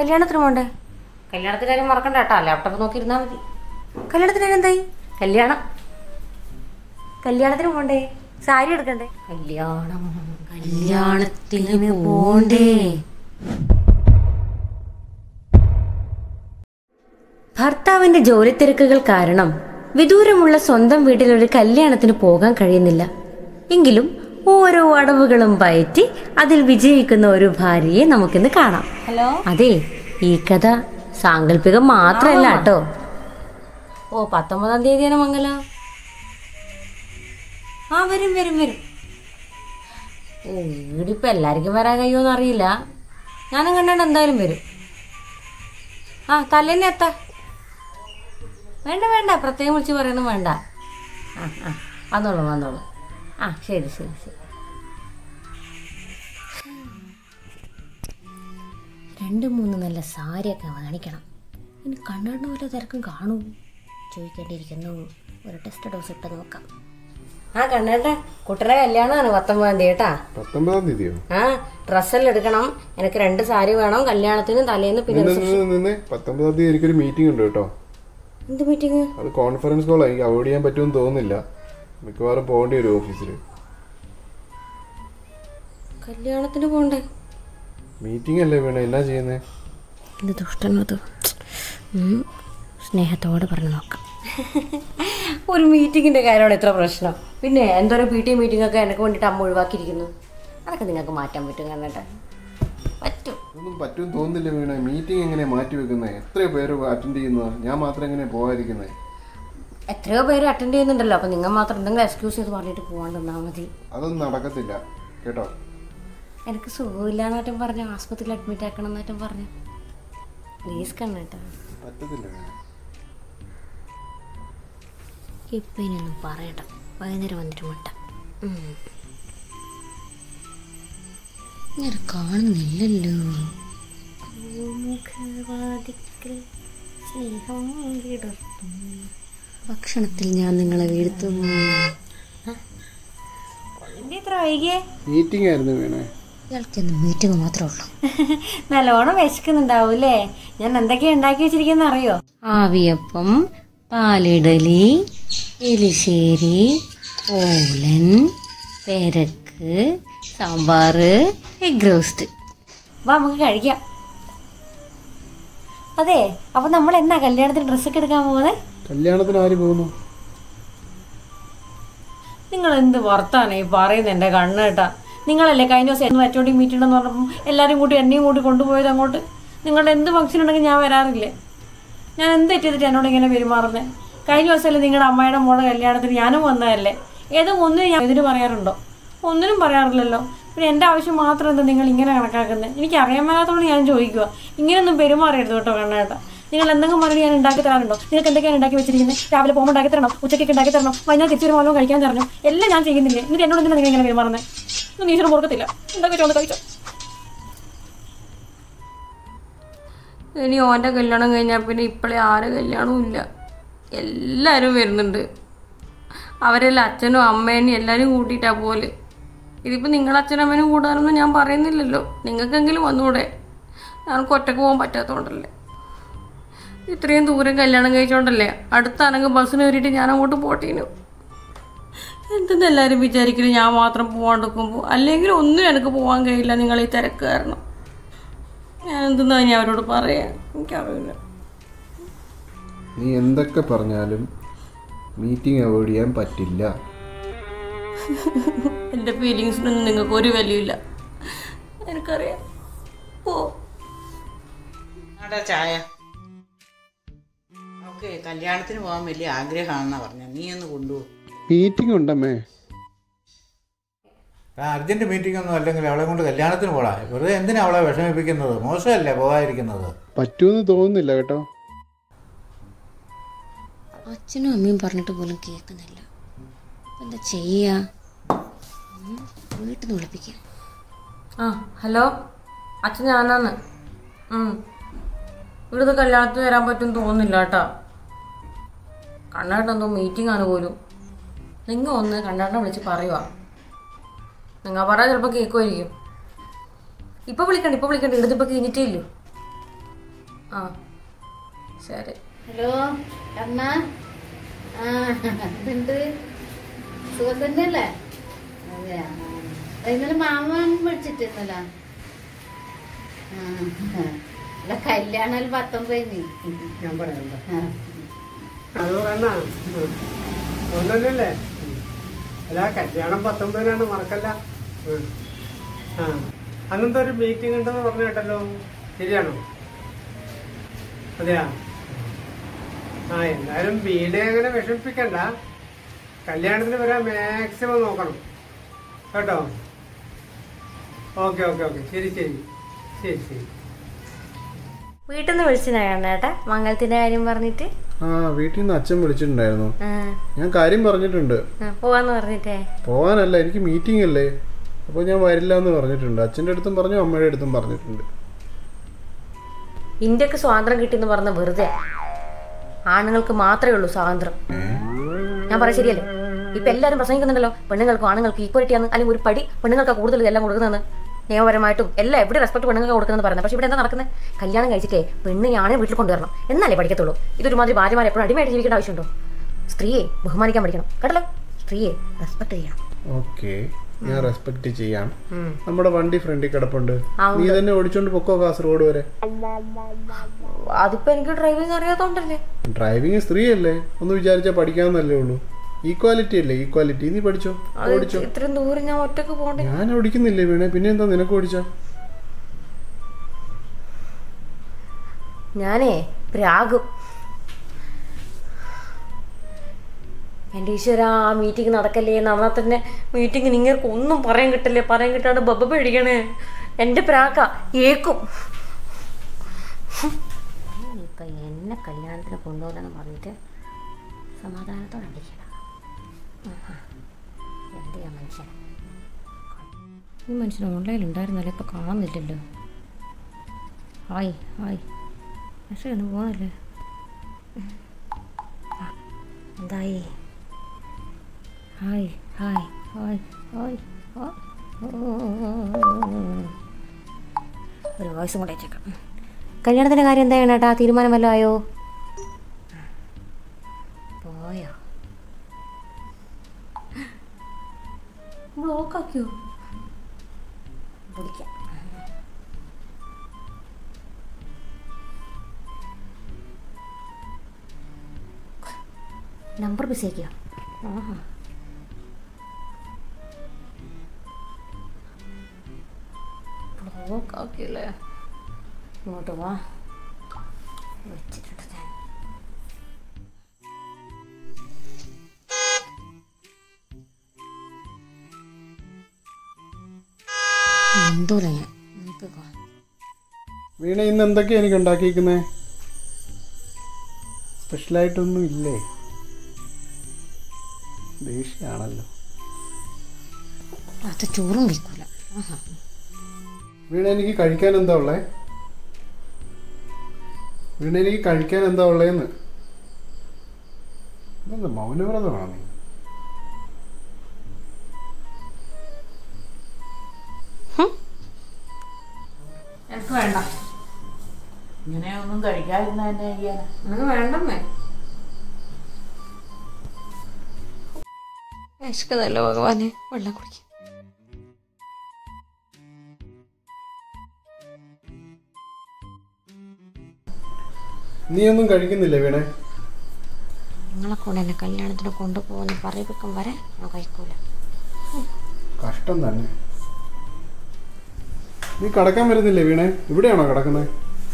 കല്യാണത്തിന് പോണ്ടേ കല്യാണത്തിന്റെ കാര്യം മറക്കണ്ട കേട്ടോ ലാപ്ടോപ്പ് നോക്കിയിരുന്നാ മതി കല്യാണത്തിന് എന്തായി കല്യാണം കല്യാണത്തിന് പോണ്ടേ സാരി എടുക്കണ്ടേ കല്യാണം കല്യാണത്തിന് പോണ്ടേ ഭർത്താവിന്റെ ജോലി തിരക്കുകൾ കാരണം വിദൂരമുള്ള സ്വന്തം വീട്ടിൽ ഒരു കല്യാണത്തിന് പോകാൻ കഴിയുന്നില്ല എങ്കിലും ഓരോ അടവുകളും പയറ്റി അതിൽ വിജയിക്കുന്ന ഒരു ഭാര്യയെ നമുക്കിന്ന് കാണാം ഹലോ അതെ ഈ കഥ സാങ്കല്പികം മാത്രമല്ല കേട്ടോ ഓ പത്തൊമ്പതാം തീയതിയാണ് മംഗലം ആ വരും വരും വരും ഓ വീടിപ്പോൾ എല്ലാവർക്കും വരാൻ കഴിയുമെന്ന് അറിയില്ല ഞാനും കണ്ടാണ്ട് എന്തായാലും വരും ആ തലേന്ന് എത്താ വേണ്ട വേണ്ട പ്രത്യേകം വിളിച്ച് പറയണം വേണ്ട ആ ആ വന്നോളൂ വന്നോളൂ ആ ശരി ശരി ശരി രണ്ട് മൂന്ന് നല്ല സാരിയൊക്കെ വാങ്ങിക്കണം ഇനി കണ്ണാടിന് വല്ല തിരക്കും കാണൂ ചോദിക്കേണ്ടിയിരിക്കുന്നു ഒരു ടെസ്റ്റ് ഡോസ് ഇട്ട് നോക്കാം ആ കണ്ടേട്ടെ കുട്ടയുടെ കല്യാണമാണ് പത്തൊമ്പതാം തീയതി കേട്ടാ പത്തൊമ്പതാം തീയതിയോ ആ ഡ്രസ്സെല്ലാം എടുക്കണം എനിക്ക് രണ്ട് സാരി വേണം കല്യാണത്തിന് തലേന്ന് പിന്നെ നിന്ന് നിന്ന് നിന്ന് പത്തൊമ്പതാം തീയതി എനിക്കൊരു മീറ്റിംഗ് ഉണ്ട് കേട്ടോ എന്ത് മീറ്റിംഗ് അത് കോൺഫറൻസ് കോൾ എനിക്ക് അവോയ്ഡ് ചെയ്യാൻ പറ്റുമെന്ന് തോന്നുന്നില്ല മിക്കവാറും പോകേണ്ടി വരും ഓഫീസിൽ കല്യാണത്തിന് പോണ്ടേ മീറ്റിംഗ് അല്ലേ വേണം എന്നാ ചെയ്യുന്നേ ഇത് ദുഷ്ടനത് ഉം, സ്നേഹത്തോടെ പറഞ്ഞു നോക്കാം ഒരു മീറ്റിങ്ങിന്റെ കാര്യമാണ് ഇത്ര പ്രശ്നം പിന്നെ എന്തോരം പി ടി മീറ്റിംഗ് ഒക്കെ എനിക്ക് വേണ്ടിയിട്ട് അമ്മ ഒഴിവാക്കിയിരിക്കുന്നു അതൊക്കെ നിങ്ങൾക്ക് മാറ്റാൻ പറ്റും കണ്ടിട്ട് പറ്റും ഒന്നും പറ്റുമെന്ന് തോന്നുന്നില്ല വീണ മീറ്റിംഗ് എങ്ങനെ മാറ്റി വെക്കുന്നത് എത്ര പേര് അറ്റൻഡ് ചെയ്യുന്നതാ ഞാൻ മാത്രം എങ്ങനെ പോകാതിരിക്കുന്നത് എത്രയോ പേര് അറ്റൻഡ് ചെയ്യുന്നുണ്ടല്ലോ അപ്പം നിങ്ങൾ മാത്രം എന്തെങ്കിലും എക്സ്ക്യൂസ് ചെയ്ത് പറഞ്ഞിട്ട് പോകാണ്ട് നിന്നാൽ മതി അതൊന്നും നടക്കത്തില്ല കേട്ടോ എനിക്ക് സുഖമില്ലാന്നായിട്ടും പറഞ്ഞു ആസ്പത്രിയിൽ അഡ്മിറ്റ് ആക്കണം എന്നായിട്ടും പറഞ്ഞു പ്ലീസ് കണ്ണേട്ടാ പറ്റത്തില്ല വീണ ഇപ്പം ഇനിയൊന്നും പറയണ്ട വൈകുന്നേരം വന്നിട്ട് മുട്ട ഞാൻ കാണുന്നില്ലല്ലോ ഭക്ഷണത്തിൽ ഞാൻ നിങ്ങളെ വീഴ്ത്തുന്നു എന്ത് ഇത്ര വൈകിയേ മീറ്റിംഗ് ആയിരുന്നു വീണേ ഇയാൾക്കൊന്നും മീറ്റിംഗ് മാത്രമേ ഉള്ളൂ നല്ലോണം വിശക്കുന്നുണ്ടാവൂലേ ഞാൻ എന്തൊക്കെയാ ഉണ്ടാക്കി വെച്ചിരിക്കുന്ന അറിയോ ആവിയപ്പം പാലിഡലി എലിശ്ശേരി ഓലൻ പെരക്ക് സാമ്പാർ എഗ് റോസ്റ്റ് വാ നമുക്ക് കഴിക്കാം അതെ അപ്പൊ നമ്മൾ എന്നാ കല്യാണത്തിന് ഡ്രസ്സൊക്കെ എടുക്കാൻ പോകുന്നത് കല്യാണത്തിന് ആര് പോകുന്നു നിങ്ങൾ എന്ത് വർത്താണ് ഈ പറയുന്നത് എൻ്റെ കണ്ണ് കേട്ടാ നിങ്ങളല്ലേ കഴിഞ്ഞ ദിവസം എന്ന് വച്ചോണ്ടി മീറ്റ് ഉണ്ടെന്ന് പറഞ്ഞപ്പം എല്ലാവരും കൂട്ടി എന്നെയും കൂട്ടി കൊണ്ടുപോയത് അങ്ങോട്ട് നിങ്ങളുടെ എന്ത് ഫംഗ്ഷൻ ഉണ്ടെങ്കിൽ ഞാൻ വരാറില്ലേ ഞാൻ എന്ത് തെറ്റിയിട്ട് എന്നോട് ഇങ്ങനെ പെരുമാറുന്നത് കഴിഞ്ഞ ദിവസമല്ലേ നിങ്ങളുടെ അമ്മയുടെ മോളെ കല്യാണത്തിന് ഞാനും വന്നതല്ലേ ഏതോ ഒന്നിനും ഞാൻ ഇതിന് പറയാറുണ്ടോ ഒന്നിനും പറയാറില്ലല്ലോ പിന്നെ എൻ്റെ ആവശ്യം മാത്രം എന്താ നിങ്ങൾ ഇങ്ങനെ കണക്കാക്കുന്നത് എനിക്ക് അറിയാൻ മേലാത്തതുകൊണ്ട് ഞാൻ ചോദിക്കുക ഇങ്ങനെയൊന്നും പെരുമാറരുത് കേട്ടോ കണ്ണേട്ടാ നിങ്ങൾ എന്തെങ്കിലും പറഞ്ഞ് ഞാൻ ഉണ്ടാക്കി തരാറുണ്ടോ നിങ്ങൾക്ക് എന്തൊക്കെയാണ് ഉണ്ടാക്കി വെച്ചിരിക്കുന്നത് രാവിലെ പോകുമ്പോൾ ഉണ്ടാക്കി തരണം ഉച്ചയ്ക്ക് ഉണ്ടാക്കി തരണം വൈകുന്നേരം തിരിച്ചു വരുമ്പോൾ വല്ലതും കഴിക്കാൻ തരണം എല്ലാം ഞാൻ ചെയ്യുന്നില്ലേ എന്നിട്ട് എന്നോട് എന്തിനാ നിങ്ങൾ ഇങ്ങനെ പെരുമാറുന്നത് ഒന്നും ഈശ്വരം ഓർക്കത്തില്ല ഉണ്ടാക്കി വെച്ചോണ്ട് കഴിച്ചോ ഇനി ഓൻ്റെ കല്യാണം കഴിഞ്ഞാൽ പിന്നെ ഇപ്പോഴേ ആരെ കല്യാണവും ഇല്ല എല്ലാവരും വരുന്നുണ്ട് അവരെല്ലാം അച്ഛനും അമ്മേനും എല്ലാവരും കൂട്ടിയിട്ടാ പോലെ ഇതിപ്പോൾ നിങ്ങളുടെ അച്ഛനും അമ്മേനും കൂടാനൊന്നും ഞാൻ പറയുന്നില്ലല്ലോ നിങ്ങൾക്കെങ്കിലും വന്നൂടെ ഞങ്ങൾക്ക് ഒറ്റക്ക് പോകാൻ പറ്റാത്തതുകൊണ്ടല്ലേ ഇത്രയും ദൂരം കല്യാണം കഴിച്ചോണ്ടല്ലേ അടുത്താണെങ്കിൽ ബസ്സിന് കയറിയിട്ട് ഞാൻ അങ്ങോട്ട് പോട്ടീനു എന്തെന്ന് എല്ലാവരും വിചാരിക്കുന്നു ഞാൻ മാത്രം പോകാണ്ടിരിക്കുമ്പോൾ അല്ലെങ്കിൽ ഒന്നും എനിക്ക് പോകാൻ കഴിയില്ല നിങ്ങൾ ഈ തിരക്ക് കാരണം ഞാൻ എന്തെന്നാ ഇനി അവരോട് പറയാ എനിക്കറിയില്ല നീ എന്തൊക്കെ പറഞ്ഞാലും മീറ്റിംഗ് അവോയ്ഡ് ചെയ്യാൻ പറ്റില്ല എൻ്റെ ഫീലിങ്സിനൊന്നും നിങ്ങൾക്ക് ഒരു വിലയില്ല എനിക്കറിയാം പോ അവിടെ ചായ ഓക്കെ കല്യാണത്തിന് പോകാൻ വലിയ ആഗ്രഹമാണെന്നാ പറഞ്ഞത് നീ ഒന്ന് കൊണ്ടുപോകും മീറ്റിംഗ് ഉണ്ടമ്മേ ആ അർജന്റ് മീറ്റിംഗ് ഒന്നും അല്ലെങ്കിൽ അവളെ കൊണ്ട് കല്യാണത്തിന് പോടാ വെറുതെ എന്തിനാ അവളെ വിഷമിപ്പിക്കുന്നത് മോശമല്ലേ പോകാതിരിക്കുന്നത് പറ്റുമെന്ന് തോന്നുന്നില്ല കേട്ടോ അച്ഛനും അമ്മയും പറഞ്ഞിട്ട് പോലും കേൾക്കുന്നില്ല എന്താ ചെയ്യാ ഉം, വീട്ടിൽ നിന്ന് വിളിപ്പിക്കാം ആ ഹലോ അച്ഛൻ ഞാനാണ് ഉം. ഇവിടുത്തെ കല്യാണത്തിന് വരാൻ പറ്റും തോന്നുന്നില്ല കേട്ടോ കണ്ണാട്ടെന്തോ മീറ്റിംഗ് ആണ് പോലും നിങ്ങൾ ഒന്ന് കണ്ണാട്ടനെ വിളിച്ച് പറയുക നിങ്ങൾ പറയാൻ ചിലപ്പോൾ കേൾക്കുമായിരിക്കും ഇപ്പോൾ വിളിക്കണ്ട ഇപ്പോൾ വിളിക്കണ്ട ഇവിടുത്തെ ഇപ്പോൾ കഴിഞ്ഞിട്ടേ ഇല്ലൂ ആ ശരി ഹലോ അമ്മ ആ എന്തുണ്ട് സുഖം തന്നെയല്ലേ അതെയാ ആ. ഇന്നലെ മാമൻ വിളിച്ചിട്ടിരുന്നല്ലോ ആ അല്ല കല്യാണം പത്തൊമ്പതിന് ഞാൻ പറയാം ആ. അത് പറയണ ഒന്നല്ലേ അല്ല കല്യാണം പത്തൊമ്പതിനാണ് മറക്കല്ല ഉം. ആ അന്നത്തെ ഒരു മീറ്റിംഗ് ഉണ്ടെന്ന് പറഞ്ഞു കേട്ടല്ലോ ശരിയാണോ അതെയാ ആ എന്തായാലും വീണെ അങ്ങനെ വിഷമിപ്പിക്കണ്ട കല്യാണത്തിന് വരാൻ മാക്സിമം നോക്കണം കേട്ടോ ഓക്കെ ഓക്കെ ഓക്കെ ശരി ശരി ശരി ശരി വീട്ടിൽ നിന്ന് വിളിച്ചിട്ടാണ് ഏട്ടാ മംഗലത്തിന്റെ കാര്യം പറഞ്ഞിട്ട് ആ വീട്ടിൽ നിന്ന് അച്ഛൻ വിളിച്ചിട്ടുണ്ടായിരുന്നു ആ, ഞാൻ കാര്യം പറഞ്ഞിട്ടുണ്ട് ആ, പോവാന്ന് പറഞ്ഞിട്ടേ പോവാനല്ല എനിക്ക് മീറ്റിംഗ് അല്ലേ അപ്പോൾ ഞാൻ വരില്ല എന്ന് പറഞ്ഞിട്ടുണ്ട് അച്ഛൻ്റെ അടുത്തും പറഞ്ഞു അമ്മയുടെ അടുത്തും പറഞ്ഞിട്ടുണ്ട് ഇന്ത്യക്ക് സ്വാതന്ത്ര്യം കിട്ടിയെന്ന് പറഞ്ഞ വെറുതെ ആണുങ്ങൾക്ക് മാത്രമേ ഉള്ളൂ സ്വാതന്ത്ര്യം ഞാൻ പറയാം ശരിയല്ലേ ഇപ്പൊ എല്ലാവരും പ്രസംഗിക്കുന്നുണ്ടല്ലോ പെണ്ണുങ്ങൾക്കും ആണുങ്ങൾക്ക് ഈക്വാലിറ്റി ആണ് അല്ലെങ്കിൽ ഒരു പടി പെണ്ണുങ്ങൾക്ക് കൂടുതൽ എല്ലാം കൊടുക്കുന്നതെന്ന് നിയമപരമായിട്ടും എല്ലാം എവിടെ റെസ്പെക്ട് പെണ്ണുങ്ങൾക്ക് കൊടുക്കുന്നത് പറയുന്നത് പക്ഷേ ഇവിടെ എന്താ നടക്കുന്നത് കല്യാണം കഴിച്ചിട്ടേ പെണ്ണിനെയാണ് വീട്ടിൽ കൊണ്ടുവരണം എന്നാലേ പഠിക്കത്തുള്ളൂ ഇതൊരുമാതിരി ഭാര്യമാരെ എപ്പോഴും അടിമയായിട്ട് ജീവിക്കേണ്ട ആവശ്യമുണ്ടോ സ്ത്രീയെ ബഹുമാനിക്കാൻ പഠിക്കണം കേട്ടല്ലോ സ്ത്രീയെ റെസ്പെക്ട് ചെയ്യണം ഓക്കെ ഞാൻ റെസ്പെക്ട് ചെയ്യാം നമ്മുടെ വണ്ടി ഫ്രണ്ടിൽ കിടപ്പുണ്ട് നീ തന്നെ ഓടിച്ചോണ്ട് പൊക്കോ കാസർഗോഡ് വരെ അതിപ്പോ എനിക്ക് ഡ്രൈവിംഗ് അറിയാത്തോണ്ടല്ലേ ഡ്രൈവിംഗ് സ്ത്രീയല്ലേ ഒന്ന് വിചാരിച്ചാൽ പഠിക്കാമെന്നല്ലേ ഉള്ളൂ ഈക്വാലിറ്റി അല്ലേ ഈക്വാലിറ്റി നീ പഠിച്ചോ ഓടിച്ചോ ഇത്രയും ദൂരം ഞാൻ ഒറ്റക്ക് പോകണ്ടേ ഞാൻ ഓടിക്കുന്നില്ലേ വീണേ പിന്നെ എന്താ നിനക്ക് ഓടിച്ചോ ഞാനേ പ്രാഗും എൻ്റെ ഈശ്വര ആ മീറ്റിംഗ് നടക്കല്ലേ എന്നാൽ തന്നെ മീറ്റിംഗ് നിങ്ങൾക്ക് ഒന്നും പറയാൻ കിട്ടില്ലേ പറയാൻ കിട്ടാണ്ട് ബബ്ബ പേടിക്കണേ എൻ്റെ പ്രാക്ക ഏക്കും ഇപ്പം എന്നെ കല്യാണത്തിന് കൊണ്ടുപോകലെന്ന് പറഞ്ഞിട്ട് സമാധാനത്തോടെ അടിക്കണം എന്തിയാ മനുഷ്യൻ ഈ മനുഷ്യൻ ഓൺലൈനിൽ ഉണ്ടായിരുന്നല്ലേ ഇപ്പം കാണുന്നില്ലല്ലോ ഹായ് ഹായ് മെസ്സേജ് ഒന്നും പോകുന്നില്ലേ ആ, എന്തായി ഹായ് ഹായ് ഹായ് ഹായ് ആ, ഓ, ഒരു വോയിസും കൂടെ അയച്ചേക്കാം കല്യാണത്തിൻ്റെ കാര്യം എന്താ ചെയ്യണം ഏട്ടാ തീരുമാനം വല്ലതും ആയോ പോയോ ബ്ലോക്കാക്കിയോ പിടിക്കാം നമ്പർ ബിസിയാക്കിയോ ആഹാ ബ്ലോക്ക് ആക്കിയല്ലേ ഇങ്ങോട്ട് വാ വെച്ചിട്ടുണ്ട് ഞാൻ എന്തോല ഞാൻ നോക്കിക്കോ വീണ ഇന്ന് എന്തൊക്കെയാ എനിക്ക് ഉണ്ടാക്കിയിരിക്കുന്നേ സ്പെഷ്യലായിട്ടൊന്നും ഇല്ലേ ദേഷ്യമാണല്ലോ അത് ചോറും വയ്ക്കൂല ആഹാ വീണ എനിക്ക് കഴിക്കാൻ എന്താ ഉള്ളേ വീണ എനിക്ക് കഴിക്കാൻ എന്താ ഉള്ളേന്ന് ഇതെന്താ മൗനവ്രതമാണോ നീ എനിക്ക് വേണ്ട ഇങ്ങനെ ഒന്നും കഴിക്കാതിരുന്ന എന്നെ ചെയ്യാനാ എനിക്ക് വേണ്ടമ്മേ വിശക്കുന്നല്ലോ ഭഗവാനെ വെള്ളം കുടിക്കും നീ ഒന്നും കഴിക്കുന്നില്ലേ വീണേ നിങ്ങളെ കൊണ്ട് എന്നെ കല്യാണത്തിന് കൊണ്ടുപോകുന്ന പറയിപ്പിക്കും വരെ ഞാൻ കഴിക്കൂല കഷ്ടം തന്നെ നീ കടക്കാൻ വരുന്നില്ലേ വീണേ ഇവിടെയാണോ കിടക്കുന്നത്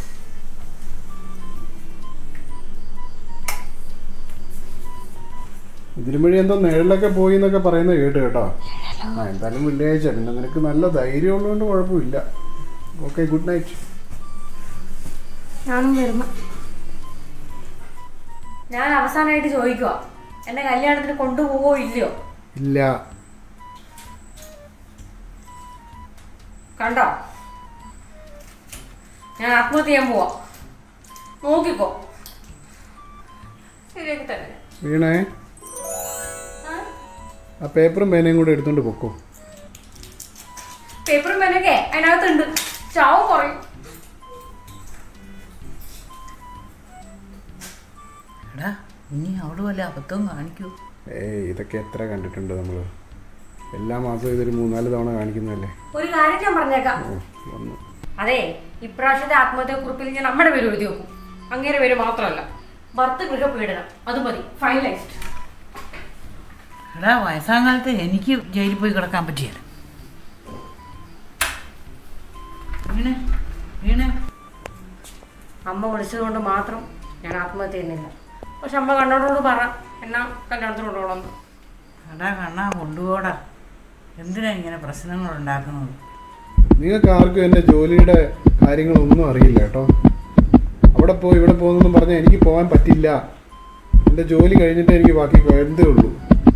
ഇതിനു വഴി എന്തോ നിഴലൊക്കെ പോയി എന്നൊക്കെ പറയുന്നത് കേട്ട് കേട്ടോ ആ എന്തായാലും വെള്ളിയാഴ്ച പിന്നെ നിനക്ക് നല്ല ധൈര്യം ഉള്ളതുകൊണ്ട് കുഴപ്പമില്ല ഓക്കെ ഗുഡ് നൈറ്റ് ഞാനും വരുന്ന ഞാൻ അവസാനമായിട്ട് ചോദിക്കുക എന്നെ കല്യാണത്തിന് കൊണ്ടുപോവോ ഇല്ലയോ ഇല്ല കണ്ടോ ഞാൻ ആത്മഹത്യ ചെയ്യാൻ പോവാ നോക്കിക്കോ ശരിയാക്കി തന്നെ വീണേ ആ പേപ്പറും പേനയും കൂടെ എടുത്തോണ്ട് പൊക്കോ പേപ്പറും പെനൊക്കെ അതിനകത്തുണ്ട് ചാവും കുറയും എടാ ഇനി അവള് വല്ല അബദ്ധവും കാണിക്കൂ ഏയ് ഇതൊക്കെ എത്ര കണ്ടിട്ടുണ്ട് നമ്മൾ എല്ലാ മാസവും ഇതൊരു മൂന്നാല് തവണ കാണിക്കുന്നതല്ലേ ഒരു കാര്യം ഞാൻ പറഞ്ഞേക്കാം ഓ വന്നു അതെ ഇപ്രാവശ്യത്തെ ആത്മഹത്യാക്കുറിപ്പിൽ ഞാൻ നമ്മുടെ പേര് എഴുതി വെക്കും അങ്ങേരെ പേര് മാത്രമല്ല ഭർത്ത ഗൃഹപീഡനം അത് മതി ഫൈനലൈസ്ഡ് എടാ വയസ്സാം കാലത്ത് എനിക്ക് ജയിലിൽ പോയി കിടക്കാൻ പറ്റിയത് വീണേ വീണേ അമ്മ വിളിച്ചത് കൊണ്ട് മാത്രം ഞാൻ ആത്മഹത്യ ചെയ്യുന്നില്ല പക്ഷെ അമ്മ കണ്ണോടോട് പറ എന്നാ കല്യാണത്തിന് കൊണ്ടുപോകണമെന്ന് എടാ കണ്ണാ കൊണ്ടുപോടാ എന്തിനാ ഇങ്ങനെ പ്രശ്നങ്ങൾ ഉണ്ടാക്കുന്നത് നിങ്ങൾക്ക് ആർക്കും എൻ്റെ ജോലിയുടെ കാര്യങ്ങളൊന്നും അറിയില്ല കേട്ടോ അവിടെ പോയി ഇവിടെ പോകുന്നെന്നും പറഞ്ഞാൽ എനിക്ക് പോകാൻ പറ്റില്ല എൻ്റെ ജോലി കഴിഞ്ഞിട്ട് എനിക്ക് ബാക്കി എന്തേ ഉള്ളൂ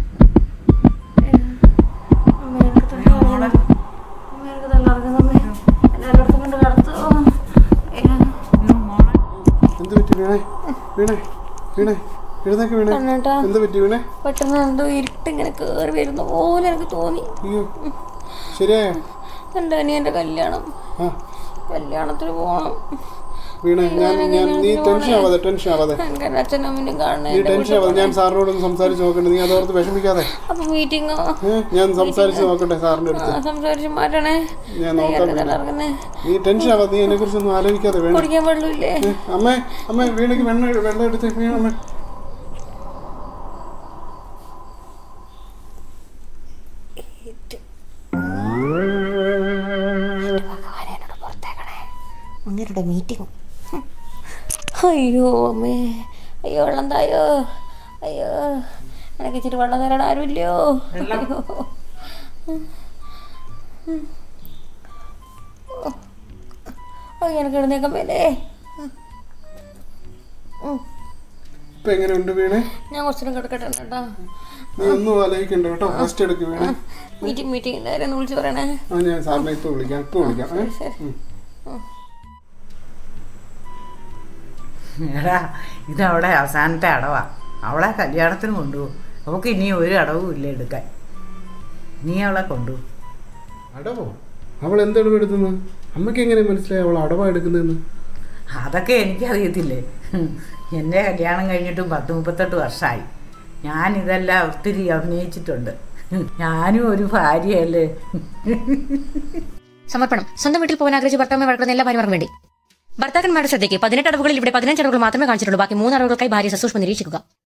എന്ത് പറ്റി വീണേ വീണേ വീണേ എഴുന്നേക്ക് വീണേ എന്ത് പറ്റി വീണേ പെട്ടെന്ന് എന്തോ ഇരുട്ട് ഇങ്ങനെ കയറി വരുന്ന പോലെ എനിക്ക് തോന്നി അയ്യോ ശരിയായോ എൻ്റെ അനിയൻ്റെ കല്യാണം ആ കല്യാണത്തിന് പോകണം വീണേ ഞാൻ ഞാൻ നീ ടെൻഷൻ ആവാതെ ടെൻഷൻ ആവാതെ എനിക്ക് എൻ്റെ അച്ഛനും അമ്മയും കാണണേ നീ ടെൻഷൻ ആവാതെ ഞാൻ സാറിനോടൊന്ന് സംസാരിച്ച് നോക്കട്ടെ നീ അതോർത്ത് വിഷമിക്കാതെ അപ്പൊ മീറ്റിംഗ് ഏ, ഞാൻ സംസാരിച്ച് നോക്കട്ടെ സാറിൻ്റെ അടുത്ത് സംസാരിച്ച് മാറ്റണേ ഞാൻ നോക്കാം വീണേ. ഇറങ്ങണേ നീ ടെൻഷൻ ആവാതെ നീ എന്നെ കുറിച്ചൊന്നും ആലോചിക്കാതെ വേണം കുടിക്കാൻ വെള്ളമില്ലേ അമ്മേ അമ്മേ വീണയ്ക്ക് വെള്ളം വെള്ളം എടുത്ത് വീണ അമ്മേ അങ്ങേരുടെ മീറ്റിംഗ് അയ്യോ അമ്മേ അയ്യോ വെള്ളം തായോ അയ്യോ എനിക്ക് ഇച്ചിരി വെള്ളം തരാൻ ആരുമില്ലയോ അയ്യോ. അയ്യോ എനിക്ക് എഴുന്നേക്കാൻ മേലേ ഇപ്പൊ എങ്ങനെയുണ്ട് വീണേ ഞാൻ കുറച്ചുകൂടെ കിടക്കട്ടെ കേട്ടോ നീ ഒന്നും ആലോചിക്കണ്ട കേട്ടോ റെസ്റ്റ് എടുക്ക് വീണേ മീറ്റിംഗ് മീറ്റിംഗ് എല്ലാവരും ഒന്ന് വിളിച്ച് പറയണേ ആ ഞാൻ സാറിനെ ഇപ്പൊ വിളിക്കാം ഇപ്പൊ വിളിക്കാം ഏ? ഉം. എടാ ഇതവിടെ അവസാനത്തെ അടവാ അവളെ കല്യാണത്തിന് കൊണ്ടുപോകും അവൾക്ക് ഇനി ഒരു അടവും ഇല്ല എടുക്കാൻ നീ അവളെ കൊണ്ടുപോകും അടവോ അവൾ എന്ത് അടവ് എടുക്കുന്നത് അമ്മയ്ക്ക് എങ്ങനെ മനസ്സിലായി അവൾ അടവാ എടുക്കുന്നതെന്ന് അതൊക്കെ എനിക്കറിയത്തില്ലേ ഹും. എൻ്റെ കല്യാണം കഴിഞ്ഞിട്ടും പത്ത് മുപ്പത്തെട്ട് വർഷമായി ഞാനിതെല്ലാം ഒത്തിരി അഭിനയിച്ചിട്ടുണ്ട് ഹും. ഞാനും ഒരു ഭാര്യയല്ലേ സമർപ്പണം സ്വന്തം വീട്ടിൽ പോകാൻ ആഗ്രഹിച്ച് ഭർത്താവിനെ വഴക്കുന്ന എല്ലാ ഭാര്യമാർക്കും വേണ്ടി ഭർത്താക്കന്മാരുടെ ശ്രദ്ധയ്ക്ക് പതിനെട്ട് അടവുകളിൽ ഇവിടെ പതിനഞ്ച് അടവുകൾ മാത്രമേ കാണിച്ചിട്ടുള്ളൂ ബാക്കി മൂന്ന് അടവുകൾക്കായി ഭാര്യ സസൂക്ഷ്മം നിരീക്ഷിക്കുക